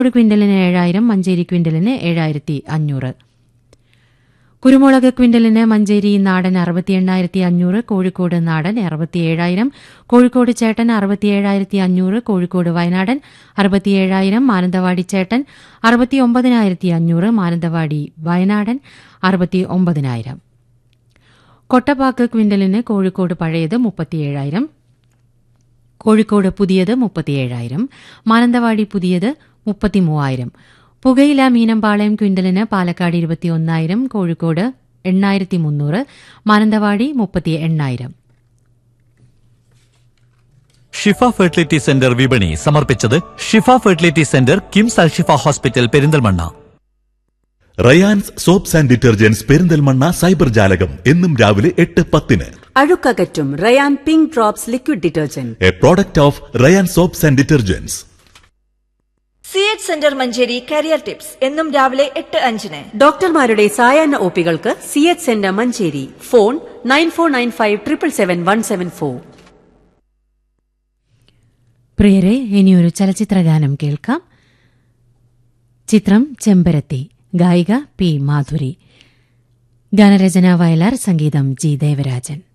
ഒരു ക്വിന്റലിന് ഏഴായിരം മഞ്ചേരി ക്വിന്റലിന് ഏഴായിരത്തി അഞ്ഞൂറ് കുരുമുളക് ക്വിന്റലിന് മഞ്ചേരി നാടൻ അറുപത്തി എണ്ണായിരത്തി അഞ്ഞൂറ് കോഴിക്കോട് നാടൻ അറുപത്തിയേഴായിരം കോഴിക്കോട് ചേട്ടൻ അറുപത്തിയേഴായിരത്തി അഞ്ഞൂറ് കോഴിക്കോട് വയനാടൻ അറുപത്തിയേഴായിരം മാനന്തവാടി ചേട്ടൻ അറുപത്തി ഒമ്പതിനായിരത്തി അഞ്ഞൂറ് മാനന്തവാടി വയനാടൻ അറുപത്തി ഒമ്പതിനായിരം കൊട്ടപ്പാക്ക് ക്വിന്റലിന് കോഴിക്കോട് പഴയത് മുപ്പത്തിയേഴായിരം കോഴിക്കോട് പുതിയത് മുപ്പത്തിയേഴായിരം മാനന്തവാടി പുതിയത് മുപ്പത്തിമൂവായിരം പുകയില മീനമ്പാളയം ക്വിന്റലിന് പാലക്കാട് ഇരുപത്തിയൊന്നായിരം കോഴിക്കോട് എണ്ണായിരത്തി മുന്നൂറ് മാനന്തവാടി മുപ്പത്തി എണ്ണായിരം ഷിഫ ഫെർട്ടിലിറ്റി സെന്റർ വിപണി സമർപ്പിച്ചത് Shifa fertility center KIMS Alshifa hospital Perinthalmanna Rayans soaps and detergents Perinthalmanna cyber ജാലകം എന്നും രാവിലെ എട്ട് പത്തിന് അഴുക്കകറ്റും Rayan pink drops liquid detergent a product of Rayan soaps and detergents C H center Manjeri career tips എന്നും രാവിലെ എട്ട് അഞ്ചിന് ഡോക്ടർമാരുടെ സായാഹ്ന ഒപികൾക്ക് C H center Manjeri phone nine four nine five triple seven one seven four പ്രിയരെ ഇനിയൊരു ചലച്ചിത്രഗാനം കേൾക്കാം ചിത്രം ചെമ്പരത്തി ഗായിക പി മാധുരി ഗാനരചന വയലാർ സംഗീതം ജി ദേവരാജൻ